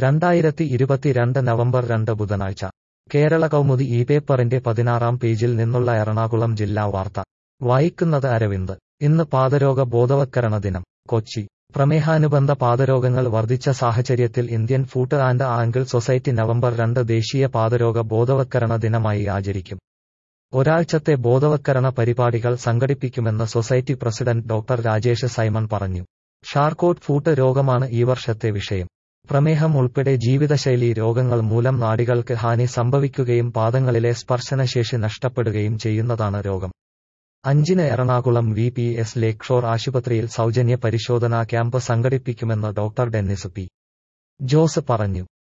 രണ്ടായിരത്തി ഇരുപത്തിരണ്ട് നവംബർ രണ്ട് ബുധനാഴ്ച കേരള കൗമുദി ഈ പേപ്പറിന്റെ പതിനാറാം പേജിൽ നിന്നുള്ള എറണാകുളം ജില്ലാ വാർത്ത വായിക്കുന്നത് അരവിന്ദ് ഇന്ന് പാദരോഗ ബോധവത്കരണ ദിനം കൊച്ചി പ്രമേഹാനുബന്ധ പാദരോഗങ്ങൾ വർദ്ധിച്ച സാഹചര്യത്തിൽ Indian foot and ankle society November രണ്ട് ദേശീയ പാദരോഗ ബോധവത്കരണ ദിനമായി ആചരിക്കും ഒരാഴ്ചത്തെ ബോധവത്കരണ പരിപാടികൾ സംഘടിപ്പിക്കുമെന്ന് society president doctor Rajesh Simon പറഞ്ഞു ഷാർക്കോട്ട് ഫൂട്ട് രോഗമാണ് ഈ വർഷത്തെ വിഷയം പ്രമേഹം ഉൾപ്പെടെ ജീവിതശൈലി രോഗങ്ങൾ മൂലം നാഡികൾക്ക് ഹാനി സംഭവിക്കുകയും പാദങ്ങളിലെ സ്പർശനശേഷി നഷ്ടപ്പെടുകയും ചെയ്യുന്നതാണ് രോഗം അഞ്ചിന് Ernakulam V P S lake shore ആശുപത്രിയിൽ സൗജന്യ പരിശോധനാ ക്യാമ്പ് സംഘടിപ്പിക്കുമെന്ന് ഡോക്ടർ ഡെന്നിസ് പി ജോസ് പറഞ്ഞു